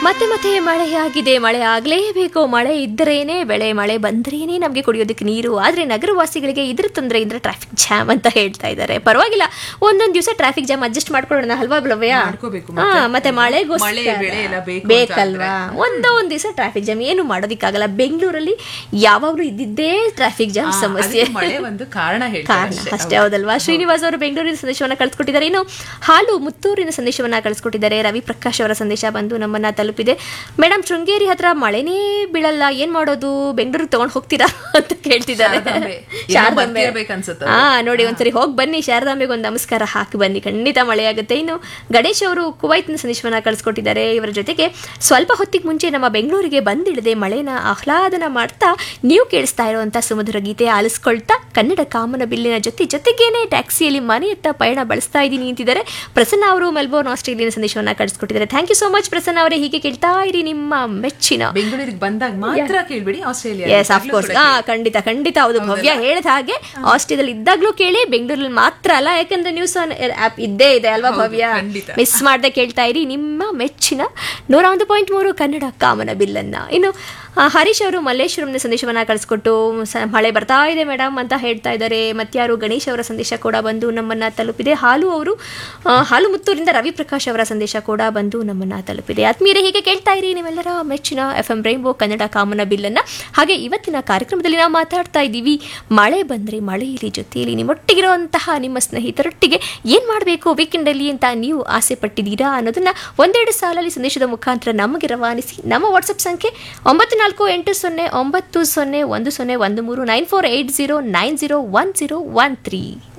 ಮತ್ತೆ ಮತ್ತೆ ಮಳೆಯಾಗಿದೆ ಮಳೆ ಆಗಲೇಬೇಕು ಮಳೆ ಇದ್ದರೇನೆ ಬೆಳೆ ಮಳೆ ಬಂದ್ರೇನೆ ನಮಗೆ ಕುಡಿಯೋದಕ್ಕೆ ನೀರು ಆದರೆ ನಗರವಾಸಿಗಳಿಗೆ ಇದ್ರ ತೊಂದರೆ ಇದ್ರೆ ಟ್ರಾಫಿಕ್ ಜಾಮ್ ಅಂತ ಹೇಳ್ತಾ ಇದ್ದಾರೆ ಪರವಾಗಿಲ್ಲ ಒಂದೊಂದು ದಿವಸ ಟ್ರಾಫಿಕ್ ಜಾಮ್ ಅಡ್ಜಸ್ಟ್ ಮಾಡ್ಕೊಳ್ಳೋಣ ಅಲ್ವಾ ಬ್ಲವ್ಯ ಮಾಡ್ಕೋಬೇಕು ಹಾ ಮತ್ತೆ. ಮತ್ತೆ ಮಳೆ, ಮಳೆಗೋಸ್ಕರ ಬೆಳೆ ಎಲ್ಲ ಬೇಕು ಅಂತ ಬೇಕಲ್ವಾ ಒಂದೋ ಒಂದ್ ದಿವಸ ಟ್ರಾಫಿಕ್ ಜಾಮ್ ಏನು ಮಾಡೋದಿಕ್ಕಾಗಲ್ಲ ಬೆಂಗಳೂರಲ್ಲಿ ಯಾವಾಗ್ಲೂ ಇದ್ದಿದ್ದೇ ಟ್ರಾಫಿಕ್ ಜಾಮ್ ಆ, ಸಮಸ್ಯೆ ಅದಕ್ಕೆ ಮಳೆ ಒಂದು ಕಾರಣ ಹೇಳ್ತಾರೆ ಕಾರಣ ಅಷ್ಟೇ. ಅಷ್ಟೇ ಹೌದಲ್ವಾ ಶ್ರೀನಿವಾಸ್ ಅವರು ಬೆಂಗಳೂರಿನ ಸಂದೇಶವನ್ನ ಕಳಿಸ್ಕೊಟ್ಟಿದ್ದಾರೆ ಇನ್ನು ಹಾಲು ಮುತ್ತೂರಿನ ಸಂದೇಶವನ್ನ ಕಳಿಸ್ಕೊಟ್ಟಿದ್ದಾರೆ ರವಿ ಪ್ರಕಾಶ್ ಅವರ ಸಂದೇಶ ಬಂದು ನಮ್ಮನ್ನ ತಲುಪಿದೆ ಮೇಡಮ್ ಶೃಂಗೇರಿ ಹತ್ರ ಮಳೆನೇ ಬೀಳಲ್ಲ ಏನ್ ಮಾಡೋದು ಬೆಂಗಳೂರಿಗೆ ತಗೊಂಡ್ ಹೋಗ್ತೀರಾ ಅಂತ ಕೇಳ್ತಿದ್ದಾರೆ ಶಾರದಾಂಬೆ. ಏನೋ ಶಾರದಾಂಬೆ ಬರ್ತಿರ್ಬೇಕನ್ಸುತ್ತೆ ಹಾ ನೋಡಿ ಒಂದ್ಸರಿ ಹೋಗಿ ಬನ್ನಿ ಶಾರದಾಂಬೆಗೆ ಒಂದು ನಮಸ್ಕಾರ ಹಾಕಿ ಬನ್ನಿ ಖಂಡಿತ ಮಳೆ ಆಗುತ್ತೆ ಇನ್ನು ಗಣೇಶ್ ಅವರು ಕುವೈತ್ನ ಸಂದೇಶವನ್ನ ಕಳಿಸ್ಕೊಟ್ಟಿದ್ದಾರೆ ಇವರ ಜೊತೆಗೆ ಸ್ವಲ್ಪ ಹೊತ್ತಿಗೆ ಮುಂಚೆ ನಮ್ಮ ಬೆಂಗಳೂರಿಗೆ ಬಂದಿಳಿದೆ ಮಳೆನ ಆಹ್ಲಾದನ ಮಾಡ್ತಾ ನೀವು ಕೇಳಿಸ್ತಾ ಇರುವಂತ ಸುಮಧುರ ಗೀತೆ ಆಲಿಸ್ಕೊಳ್ತಾ ಕನ್ನಡ ಕಾಮನ ಬಿಲ್ಲಿನ ಜೊತೆ ಜೊತೆಗೇನೆ ಟ್ಯಾಕ್ಸಿಯಲ್ಲಿ ಮನೆಯತ್ತ ಪಯಣ ಬಳಸ್ತಾ ಇದ್ದೀನಿ ಅಂತಿದ್ದಾರೆ ಪ್ರಸನ್ನ ಅವರು ಮೆಲ್ಬೋರ್ನ್ ಆಸ್ಟ್ರೇಲಿಯನ್ ಸಂದೇಶವನ್ನ ಕಳಿಸ್ಕೊಟ್ಟಿದ್ದಾರೆ thank you so much Prasanna ಅವರೇ ಹೀಗೆ ಕೇಳ್ತಾ ಇರಿ ನಿಮ್ಮ ಮೆಚ್ಚಿನ ಬೆಂಗಳೂರಿಗೆ ಬಂದಾಗ ಮಾತ್ರ ಕೇಳ್ಬೇಡಿ ಆಸ್ಟ್ರೇಲಿಯಾ ಎಸ್ ಕೋರ್ಸ್ ಹಾ ಖಂಡಿತ ಖಂಡಿತ ಹೌದು ಭವ್ಯ ಹೇಳಿದ ಹಾಗೆ ಆಸ್ಟ್ರೇಲಿಯಾದಲ್ಲಿ ಇದ್ದಾಗ್ಲೂ ಕೇಳಿ ಬೆಂಗಳೂರಲ್ಲಿ ಮಾತ್ರ ಅಲ್ಲ ಯಾಕಂದ್ರೆ ನ್ಯೂಸ್ ಆನ್ ಆಪ್ ಇದ್ದೇ ಇದೆ ಅಲ್ವಾ ಹೌದು, ಭವ್ಯ ಖಂಡಿತ. ಮಿಸ್ ಮಾಡದೆ ಕೇಳ್ತಾ ಇರಿ ನಿಮ್ಮ ಮೆಚ್ಚಿನ ನೂರ ಒಂದು ಪಾಯಿಂಟ್ ಮೂರು ಕನ್ನಡ ಕಾಮನ ಬಿಲ್ಲನ್ನ ಇನ್ನು ಆ, ಹರೀಶ್ ಅವರು ಮಲ್ಲೇಶ್ವರಂನ ಸಂದೇಶವನ್ನ ಕಳಿಸ್ಕೊಟ್ಟು ಸ- ಮಳೆ ಬರ್ತಾ ಇದೆ ಮೇಡಮ್ ಅಂತ ಹೇಳ್ತಾ ಇದ್ದಾರೆ ಮತ್ಯಾರು ಗಣೇಶ್ ಅವರ ಸಂದೇಶ ಕೂಡ ಬಂದು ನಮ್ಮನ್ನ ತಲುಪಿದೆ ಹಾಲು ಅವರು ಆ, ಹಾಲು ಮುತ್ತೂರಿಂದ ರವಿ ಪ್ರಕಾಶ್ ಅವರ ಸಂದೇಶ ಕೂಡ ಬಂದು ನಮ್ಮನ್ನ ತಲುಪಿದೆ ಆತ್ಮೀಯರೇ ಹೀಗೆ ಕೇಳ್ತಾ ಇರಿ ನೀವೆಲ್ಲರ ಮೆಚ್ಚಿನ ಎಫ್ ಎಂ ರೈನ್ಬೋ ಕನ್ನಡ ಕಾಮನ ಬಿಲ್ಲನ್ನ ಹಾಗೆ ಇವತ್ತಿನ ಕಾರ್ಯಕ್ರಮದಲ್ಲಿ ನಾವು ಮಾತಾಡ್ತಾ ಇದ್ದೀವಿ ಮಳೆ ಬಂದ್ರೆ ಮಳೆಯಲ್ಲಿ ಜೊತೆಯಲ್ಲಿ ನಿಮ್ಮೊಟ್ಟಿಗಿರುವಂತಹ ನಿಮ್ಮ ಸ್ನೇಹಿತರೊಟ್ಟಿಗೆ ಏನ್ ಮಾಡಬೇಕು ವೀಕೆಂಡಲ್ಲಿ ಅಂತ ನೀವು ಆಸೆ ಪಟ್ಟಿದ್ದೀರಾ ಅನ್ನೋದನ್ನ ಒಂದೆರಡು ಸಾಲಲ್ಲಿ ಸಂದೇಶದ ಮುಖಾಂತರ ನಮಗೆ ರವಾನಿಸಿ ನಮ್ಮ ವಾಟ್ಸಪ್ ಸಂಖ್ಯೆ ಒಂಬತ್ತು ನಾಲ್ಕು ಎಂಟು ಸೊನ್ನೆ ಒಂಬತ್ತು ಸೊನ್ನೆ ಒಂದು ಸೊನ್ನೆ ಒಂದು ಮೂರು nine four eight zero nine zero one zero one three